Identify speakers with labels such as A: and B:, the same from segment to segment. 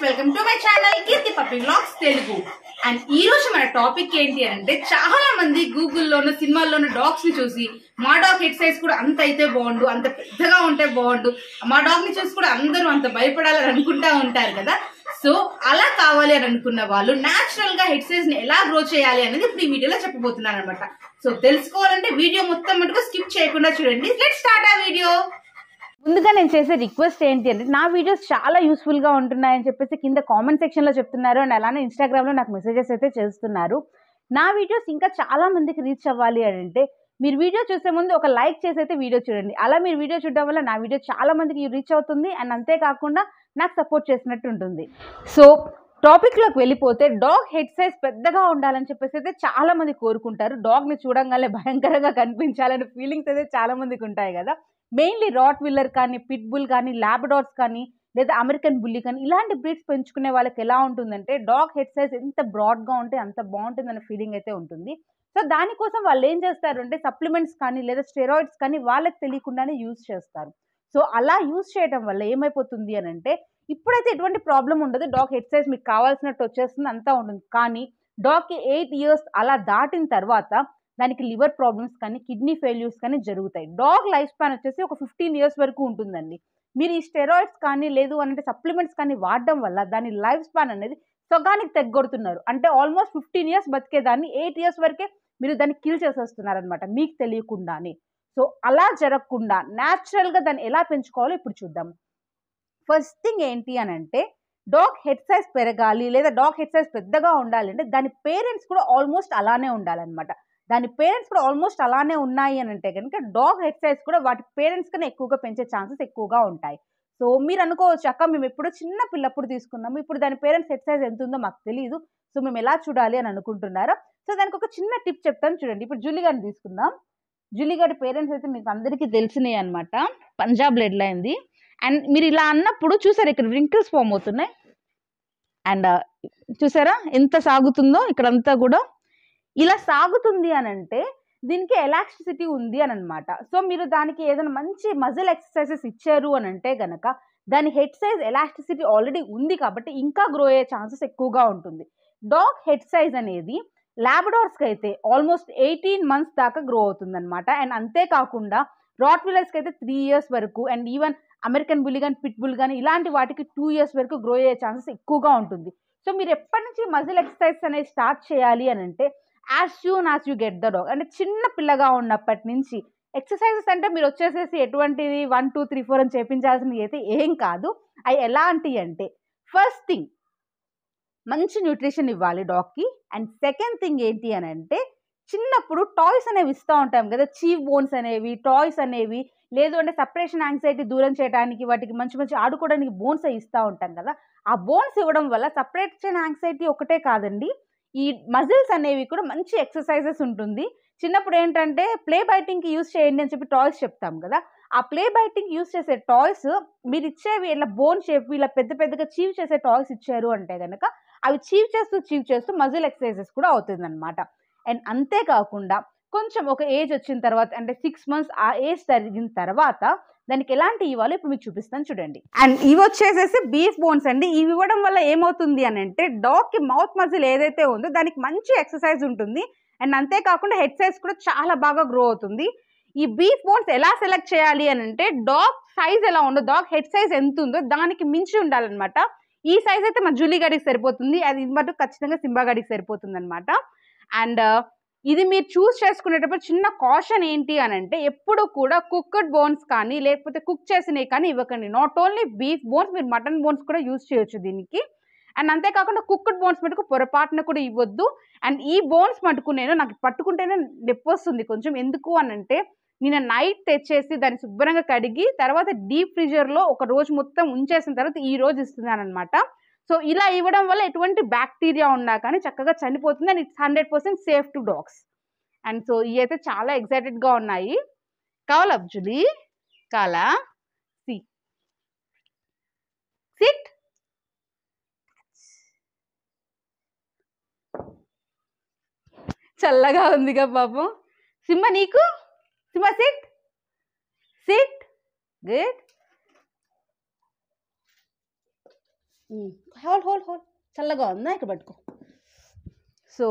A: welcome to my channel Keerthi Pappi blogs Telugu and ఈ రోజు మన టాపిక్ ఏంటి అంటే చాలా మంది గూగుల్లోను సినిమాల్లోను డాగ్స్ ని చూసి మా డాగ్ హెడ్ సైజ్ కూడా అంత అయితే బాగుండు అంత పెద్దగా ఉంటే బాగుండు మా డాగ్ ని చూసి కూడా అందరూ అంత భయపడాలని అనుకుంటా ఉంటారు కదా సో అలా కావాలి అని అనుకున్న వాళ్ళు నాచురల్ గా హెడ్ సైజ్ ని ఎలా గ్రో చేయాలి అనేది ఇప్పుడు ఈ వీడియోలో చెప్పబోతున్నాను అనమాట సో తెలుసుకోవాలంటే వీడియో మొత్తం మటుకు స్కిప్ చేయకుండా చూడండి లెట్ స్టార్ట్ ఆ వీడియో
B: ముందుగా నేను చేసే రిక్వెస్ట్ ఏంటి అంటే నా వీడియోస్ చాలా యూస్ఫుల్గా ఉంటున్నాయని చెప్పేసి కింద కామెంట్ సెక్షన్లో చెప్తున్నారు అండ్ అలానే ఇన్స్టాగ్రామ్లో నాకు మెసేజెస్ అయితే చేస్తున్నారు నా వీడియోస్ ఇంకా చాలా మందికి రీచ్ అవ్వాలి అని అంటే మీరు వీడియో చూసే ముందు ఒక లైక్ చేసి అయితే వీడియో చూడండి అలా మీరు వీడియో చూడడం వల్ల నా వీడియో చాలా మందికి రీచ్ అవుతుంది అండ్ అంతేకాకుండా నాకు సపోర్ట్ చేసినట్టు ఉంటుంది సో టాపిక్లోకి వెళ్ళిపోతే డాగ్ హెడ్ సైజ్ పెద్దగా ఉండాలని చెప్పేసి అయితే చాలా మంది కోరుకుంటారు డాగ్ని చూడంగానే భయంకరంగా కనిపించాలనే ఫీలింగ్స్ అయితే చాలా మందికి ఉంటాయి కదా మెయిన్లీ రాట్ విల్లర్ కానీ పిట్ బుల్ కానీ ల్యాబడార్స్ కానీ లేదా అమెరికన్ బుల్లి కానీ ఇలాంటి బ్రీడ్స్ పెంచుకునే వాళ్ళకి ఎలా ఉంటుందంటే డాగ్ హెడ్ సైజ్ ఎంత బ్రాడ్గా ఉంటే అంత బాగుంటుందన్న ఫీలింగ్ అయితే ఉంటుంది సో దానికోసం వాళ్ళు ఏం చేస్తారు అంటే సప్లిమెంట్స్ కానీ లేదా స్టెరాయిడ్స్ కానీ వాళ్ళకి తెలియకుండానే యూజ్ చేస్తారు సో అలా యూజ్ చేయడం వల్ల ఏమైపోతుంది అని అంటే ఇప్పుడైతే ఎటువంటి ప్రాబ్లం ఉండదు డాగ్ హెడ్ సైజ్ మీకు కావాల్సినట్టు వచ్చేస్తుంది అంతా ఉంటుంది కానీ డాగ్కి ఎయిట్ ఇయర్స్ అలా దాటిన తర్వాత దానికి లివర్ ప్రాబ్లమ్స్ కానీ కిడ్నీ ఫెయిల్యూర్స్ కానీ జరుగుతాయి డాగ్ లైఫ్ స్పాన్ వచ్చేసి ఒక ఫిఫ్టీన్ ఇయర్స్ వరకు ఉంటుందండి మీరు ఈ స్టెరాయిడ్స్ కానీ లేదు అంటే సప్లిమెంట్స్ కానీ వాడడం వల్ల దాని లైఫ్ స్పాన్ అనేది సగానికి తెగ్గొడుతున్నారు అంటే ఆల్మోస్ట్ ఫిఫ్టీన్ ఇయర్స్ బతికేదాన్ని ఎయిట్ ఇయర్స్ వరకే మీరు దాన్ని కిల్ చేసేస్తున్నారు అనమాట మీకు తెలియకుండానే సో అలా జరగకుండా న్యాచురల్గా దాన్ని ఎలా పెంచుకోవాలో ఇప్పుడు చూద్దాం ఫస్ట్ థింగ్ ఏంటి అని అంటే డాగ్ హెడ్ సైజ్ పెరగాలి లేదా డాగ్ హెడ్ సైజ్ పెద్దగా ఉండాలి అంటే దాని పేరెంట్స్ కూడా ఆల్మోస్ట్ అలానే ఉండాలన్నమాట దాని పేరెంట్స్ కూడా ఆల్మోస్ట్ అలానే ఉన్నాయి అని అంటే కనుక డాగ్ హెడ్ సైజ్ కూడా వాటి పేరెంట్స్ కన్నా ఎక్కువగా పెంచే ఛాన్సెస్ ఎక్కువగా ఉంటాయి సో మీరు అనుకోవచ్చు అక్క మేము ఎప్పుడో చిన్న పిల్లప్పుడు తీసుకున్నాము ఇప్పుడు దాని పేరెంట్స్ హెడ్ సైజ్ ఎంత ఉందో మాకు తెలియదు సో మేము ఎలా చూడాలి అని అనుకుంటున్నారో సో దానికి ఒక చిన్న టిప్ చెప్తాను చూడండి ఇప్పుడు జూలీ గారిని తీసుకుందాం జూలీ గారి పేరెంట్స్ అయితే మీకు అందరికీ తెలిసినాయి అనమాట పంజాబ్ లెడ్ లైన్ది అండ్ మీరు ఇలా అన్నప్పుడు చూసారు ఇక్కడ రింకిల్స్ ఫామ్ అవుతున్నాయి అండ్ చూసారా ఎంత సాగుతుందో ఇక్కడంతా కూడా ఇలా సాగుతుంది అని అంటే దీనికి ఎలాస్టిసిటీ ఉంది అని అనమాట సో మీరు దానికి ఏదైనా మంచి మజిల్ ఎక్సర్సైజెస్ ఇచ్చారు అని అంటే గనక దాని హెడ్ సైజ్ ఎలాస్టిసిటీ ఆల్రెడీ ఉంది కాబట్టి ఇంకా గ్రో అయ్యే ఛాన్సెస్ ఎక్కువగా ఉంటుంది డాగ్ హెడ్ సైజ్ అనేది ల్యాబడార్స్కి అయితే ఆల్మోస్ట్ ఎయిటీన్ మంత్స్ దాకా గ్రో అవుతుంది అనమాట అండ్ అంతేకాకుండా రాట్ విలర్స్కి అయితే త్రీ ఇయర్స్ వరకు అండ్ ఈవెన్ అమెరికన్ బుల్ కానీ పిట్ బుల్ కానీ ఇలాంటి వాటికి టూ ఇయర్స్ వరకు గ్రో అయ్యే ఛాన్సెస్ ఎక్కువగా ఉంటుంది సో మీరు ఎప్పటి నుంచి మజిల్ ఎక్సర్సైజ్ అనేది స్టార్ట్ చేయాలి అని అంటే as soon as you get the dog అంటే చిన్న పిల్లగా ఉన్నప్పటి నుంచి ఎక్సర్సైజెస్ అంటే మీరు వచ్చేసేసి ఎటువంటిది వన్ టూ త్రీ ఫోర్ అని చేపించాల్సినవి అయితే ఏం కాదు అవి ఎలాంటివి అంటే ఫస్ట్ థింగ్ మంచి న్యూట్రిషన్ ఇవ్వాలి డాగ్కి అండ్ సెకండ్ థింగ్ ఏంటి అని అంటే చిన్నప్పుడు టాయ్స్ అనేవి ఇస్తూ ఉంటాం కదా చీవ్ బోన్స్ అనేవి టాయ్స్ అనేవి లేదు అంటే సపరేషన్ యాంగ్జైటీ దూరం చేయడానికి వాటికి మంచి మంచి ఆడుకోవడానికి బోన్స్ ఇస్తూ ఉంటాం కదా ఆ బోన్స్ ఇవ్వడం వల్ల సపరేషన్ యాంగ్జైటీ ఒకటే కాదండి ఈ మజిల్స్ అనేవి కూడా మంచి ఎక్సర్సైజెస్ ఉంటుంది చిన్నప్పుడు ఏంటంటే ప్లే బైటింగ్కి యూస్ చేయండి అని చెప్పి టాయ్స్ చెప్తాం కదా ఆ ప్లే బైటింగ్ యూస్ చేసే టాయ్స్ మీరు ఇచ్చేవి ఇలా బోన్ షేప్ ఇలా పెద్ద పెద్దగా చీవ్ చేసే టాయ్స్ ఇచ్చారు అంటే కనుక అవి చీవ్ చేస్తూ చీవ్ చేస్తూ మజిల్ ఎక్సర్సైజెస్ కూడా అవుతుంది అనమాట అండ్ అంతేకాకుండా కొంచెం ఒక ఏజ్ వచ్చిన తర్వాత అంటే సిక్స్ మంత్స్ ఆ ఏజ్ జరిగిన తర్వాత దానికి ఎలాంటి ఇవ్వాలో ఇప్పుడు మీకు చూపిస్తాను చూడండి అండ్ ఇవి వచ్చేసేసి బీఫ్ బోన్స్ అండి ఇవి ఇవ్వడం వల్ల ఏమవుతుంది అని అంటే డాగ్కి మౌత్ మజిల్ ఏదైతే ఉందో దానికి మంచి ఎక్సర్సైజ్ ఉంటుంది అండ్ అంతేకాకుండా హెడ్ సైజ్ కూడా చాలా బాగా గ్రో అవుతుంది ఈ బీఫ్ బోన్స్ ఎలా సెలెక్ట్ చేయాలి అని అంటే డాగ్ సైజ్ ఎలా ఉందో డాగ్ హెడ్ సైజ్ ఎంత ఉందో దానికి మించి ఉండాలన్నమాట ఈ సైజ్ అయితే మా జూలీ గడికి సరిపోతుంది అది మటు ఖచ్చితంగా సింబా గడికి సరిపోతుంది అనమాట అండ్ ఇది మీరు చూస్ చేసుకునేటప్పుడు చిన్న కాషన్ ఏంటి అని అంటే ఎప్పుడు కూడా కుక్డ్ బోన్స్ కానీ లేకపోతే కుక్ చేసినవి కానీ ఇవ్వకండి నాట్ ఓన్లీ బీఫ్ బోన్స్ మీరు మటన్ బోన్స్ కూడా యూస్ చేయొచ్చు దీనికి అండ్ అంతేకాకుండా కుక్డ్ బోన్స్ మటుకు పొరపాటున కూడా ఇవ్వద్దు అండ్ ఈ బోన్స్ మటుకు నేను నాకు పట్టుకుంటేనే నొప్పి వస్తుంది కొంచెం ఎందుకు అని అంటే నేను నైట్ తెచ్చేసి దాన్ని శుభ్రంగా కడిగి తర్వాత డీప్ ఫ్రీజర్లో ఒక రోజు మొత్తం ఉంచేసిన తర్వాత ఈ రోజు ఇస్తున్నాను అనమాట సో ఇలా ఇవ్వడం వల్ల ఎటువంటి బ్యాక్టీరియా ఉన్నా కానీ చక్కగా చనిపోతుంది and it's hundred percent safe to dogs and so ఇవి అయితే చాలా ఎక్సైటెడ్గా ఉన్నాయి కావాలా అబ్జులి కాలా సి సిట్ చల్లగా ఉందిగా పాపం సింహ నీకు Simha sit sit good hold hold hold చల్లగా ఉందా ఇక్కడ పట్టుకో సో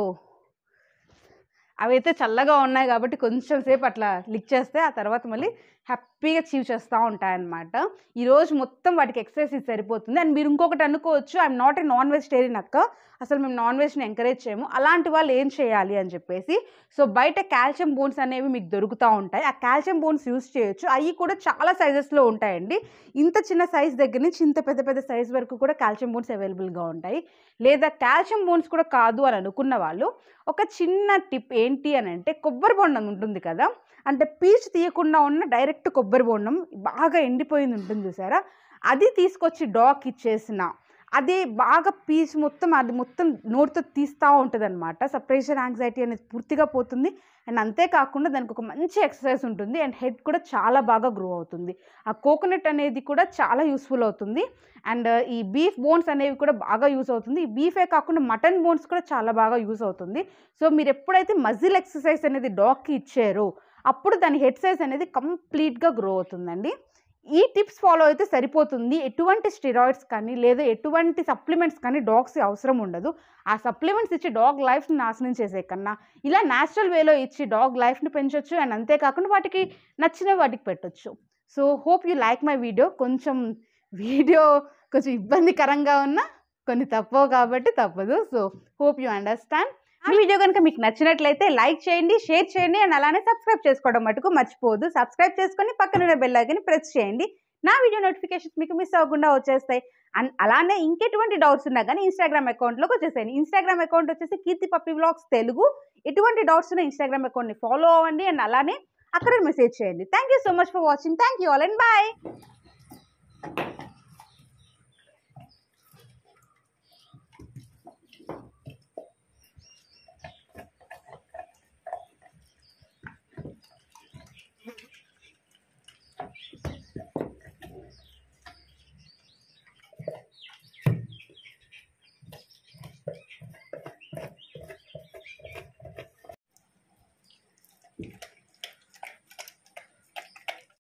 B: అవైతే చల్లగా ఉన్నాయి కాబట్టి కొంచెం సేపు అట్లా లిక్ చేస్తే ఆ తర్వాత మళ్ళీ హ్యాపీగా చీవ్ చేస్తూ ఉంటాయన్నమాట ఈరోజు మొత్తం వాటికి ఎక్సర్సైజ్ సరిపోతుంది అండ్ మీరు ఇంకొకటి అనుకోవచ్చు I'm not a non vegetarian అక్క అసలు మేము నాన్ వెజ్ని ఎంకరేజ్ చేయము అలాంటి వాళ్ళు ఏం చేయాలి అని చెప్పేసి సో బయట కాల్షియం బోన్స్ అనేవి మీకు దొరుకుతూ ఉంటాయి ఆ కాల్షియం బోన్స్ యూస్ చేయొచ్చు అవి కూడా చాలా సైజెస్లో ఉంటాయండి ఇంత చిన్న సైజ్ దగ్గర నుంచి ఇంత పెద్ద పెద్ద సైజ్ వరకు కూడా కాల్షియం బోన్స్ అవైలబుల్గా ఉంటాయి లేదా కాల్షియం బోన్స్ కూడా కాదు అని అనుకున్న వాళ్ళు ఒక చిన్న టిప్ ఏంటి అని అంటే కొబ్బరి బొండం ఉంటుంది కదా అంటే పీచు తీయకుండా ఉన్న డైరెక్ట్ కొబ్బరి బొండం బాగా ఎండిపోయింది ఉంటుంది చూసారా అది తీసుకొచ్చి డాగ్ ఇచ్చేసిన అది బాగా పీచు మొత్తం అది మొత్తం నోటితో తీస్తూ ఉంటుంది అనమాట సపరేషన్ యాంగ్జైటీ అనేది పూర్తిగా పోతుంది అండ్ అంతేకాకుండా దానికి ఒక మంచి ఎక్సర్సైజ్ ఉంటుంది అండ్ హెడ్ కూడా చాలా బాగా గ్రో అవుతుంది ఆ కోకోనట్ అనేది కూడా చాలా యూస్ఫుల్ అవుతుంది అండ్ ఈ బీఫ్ బోన్స్ అనేవి కూడా బాగా యూస్ అవుతుంది ఈ బీఫే కాకుండా మటన్ బోన్స్ కూడా చాలా బాగా యూస్ అవుతుంది సో మీరు ఎప్పుడైతే మజిల్ ఎక్సర్సైజ్ అనేది డాగ్కి ఇచ్చారో అప్పుడు దాని హెడ్ సైజ్ అనేది కంప్లీట్గా గ్రో అవుతుందండి ఈ టిప్స్ ఫాలో అయితే సరిపోతుంది ఎటువంటి స్టిరాయిడ్స్ కానీ లేదా ఎటువంటి సప్లిమెంట్స్ కానీ డాగ్స్కి అవసరం ఉండదు ఆ సప్లిమెంట్స్ ఇచ్చి డాగ్ లైఫ్ని నాశనం చేసే కన్నా ఇలా న్యాచురల్ వేలో ఇచ్చి డాగ్ లైఫ్ని పెంచొచ్చు అండ్ అంతేకాకుండా వాటికి నచ్చిన వాటికి పెట్టొచ్చు so hope you like my video కొంచెం వీడియో కొంచెం ఇబ్బందికరంగా ఉన్నా కొన్ని తప్పవు కాబట్టి తప్పదు సో హోప్ యూ అండర్స్టాండ్ ఆ వీడియో కనుక మీకు నచ్చినట్లయితే లైక్ చేయండి షేర్ చేయండి అండ్ అలానే సబ్స్క్రైబ్ చేసుకోవడం మటుకు మర్చిపోవద్దు సబ్స్క్రైబ్ చేసుకొని పక్కన ఉన్న బెల్ ఐకన్ ప్రెస్ చేయండి నా వీడియో నోటిఫికేషన్స్ మీకు మిస్ అవ్వకుండా వచ్చేస్తాయి అండ్ అలానే ఇంకెటువంటి డౌట్స్ ఉన్నా కానీ ఇన్స్టాగ్రామ్ అకౌంట్లోకి వచ్చేసాయండి ఇన్స్టాగ్రామ్ అకౌంట్ వచ్చేసి కీర్తి పప్పి వ్లాగ్స్ తెలుగు ఎటువంటి డౌట్స్ ఉన్న ఇన్స్టాగ్రామ్ అకౌంట్ని ఫాలో అవ్వండి అండ్ అలానే అక్కడ మెసేజ్ చేయండి thank you so much for watching thank you all and bye